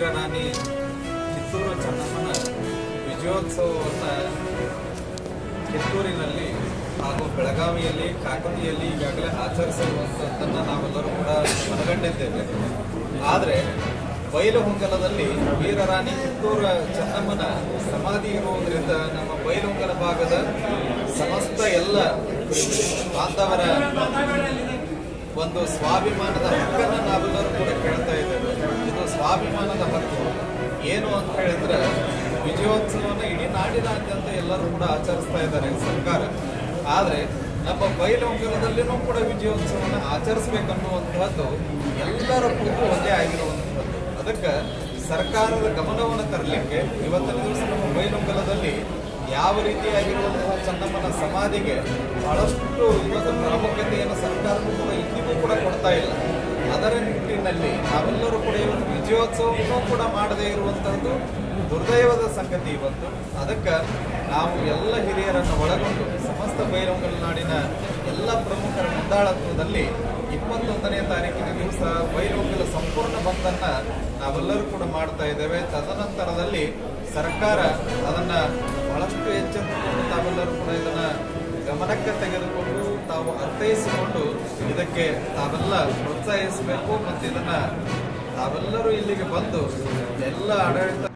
ವೀರರಾಣಿ ಕಿತ್ತೂರು ಚೆನ್ನಮ್ಮನ ವಿಜಯೋತ್ಸವವನ್ನು ಕಿತ್ತೂರಿನಲ್ಲಿ ಹಾಗೂ ಬೆಳಗಾವಿಯಲ್ಲಿ ಕಾಕತಿಯಲ್ಲಿ ಈಗಾಗಲೇ ಆಚರಿಸಿರುವಂಥದ್ದನ್ನು ನಾವೆಲ್ಲರೂ ಕೂಡ ಮನಗಂಡಿದ್ದೇವೆ ಆದರೆ ಬೈಲಹೊಂಗಲದಲ್ಲಿ ವೀರರಾಣಿ ಕಿತ್ತೂರ ಚೆನ್ನಮ್ಮನ ಸಮಾಧಿ ಇರುವುದರಿಂದ ನಮ್ಮ ಬೈಲಹೊಂಗಲ ಭಾಗದ ಸಮಸ್ತ ಎಲ್ಲ ಬಾಂಧವರ ಒಂದು ಸ್ವಾಭಿಮಾನದ ಹಕ್ಕನ್ನು ನಾವೆಲ್ಲರೂ ಕೂಡ ಕೇಳ್ತಾ ಇದ್ದೇವೆ ಇದು ಸ್ವಾಭಿಮಾನದ ಹಕ್ಕು ಏನು ಅಂತ ಹೇಳಿದ್ರೆ ವಿಜಯೋತ್ಸವನ ಇಡೀ ನಾಡಿನಾದ್ಯಂತ ಎಲ್ಲರೂ ಕೂಡ ಆಚರಿಸ್ತಾ ಇದ್ದಾರೆ ಸರ್ಕಾರ ಆದರೆ ನಮ್ಮ ಬೈಲಹೊಂಗಲದಲ್ಲಿನೂ ಕೂಡ ವಿಜಯೋತ್ಸವನ ಆಚರಿಸ್ಬೇಕನ್ನುವಂತಹದ್ದು ಎಲ್ಲರ ಕೂಗು ಒಂದೇ ಆಗಿರುವಂತಹದ್ದು ಅದಕ್ಕೆ ಸರ್ಕಾರದ ಗಮನವನ್ನು ತರಲಿಕ್ಕೆ ಇವತ್ತಿನ ದಿವಸ ನಮ್ಮ ಬೈಲಹೊಂಗಲದಲ್ಲಿ ಯಾವ ರೀತಿಯಾಗಿರುವಂತಹ ಚೆನ್ನಮ್ಮನ ಸಮಾಧಿಗೆ ಬಹಳಷ್ಟು ಇವತ್ತು ಪ್ರಾಮುಖ್ಯತೆಯನ್ನು ಸರ್ಕಾರವೂ ಕೂಡ ಇಂದಿಗೂ ಕೂಡ ಕೊಡ್ತಾ ಇಲ್ಲ ಅದರ ನಿಟ್ಟಿನಲ್ಲಿ ನಾವೆಲ್ಲರೂ ಕೂಡ ಇವತ್ತು ವಿಜಯೋತ್ಸವವನ್ನು ಕೂಡ ಮಾಡದೇ ಇರುವಂತಹದ್ದು ದುರ್ದೈವದ ಸಂಗತಿ ಇವತ್ತು ಅದಕ್ಕೆ ನಾವು ಎಲ್ಲ ಹಿರಿಯರನ್ನು ಒಳಗೊಂಡು ಸಮಸ್ತ ಬೈರಂಗಲ್ ನಾಡಿನ ಎಲ್ಲ ಪ್ರಮುಖರ ಮುಂದಾಳತ್ವದಲ್ಲಿ ಇಪ್ಪತ್ತೊಂದನೇ ತಾರೀಕಿನ ದಿವಸ ಬೈರಂಗಲ ಸಂಪೂರ್ಣ ಬಂದನ್ನ ನಾವೆಲ್ಲರೂ ಕೂಡ ಮಾಡ್ತಾ ಇದ್ದೇವೆ ತದನಂತರದಲ್ಲಿ ಸರ್ಕಾರ ಅದನ್ನ ಬಹಳಷ್ಟು ಎಚ್ಚೆತ್ತುಕೊಂಡು ತಾವೆಲ್ಲರೂ ಕೂಡ ಇದನ್ನ ಗಮನಕ್ಕೆ ತೆಗೆದುಕೊಂಡು ತಾವು ಅರ್ಥೈಸಿಕೊಂಡು ಇದಕ್ಕೆ ತಾವೆಲ್ಲ ಪ್ರೋತ್ಸಾಹಿಸಬೇಕು ಮತ್ತು ಇದನ್ನ ತಾವೆಲ್ಲರೂ ಇಲ್ಲಿಗೆ ಬಂದು ಎಲ್ಲ ಆಡಳಿತ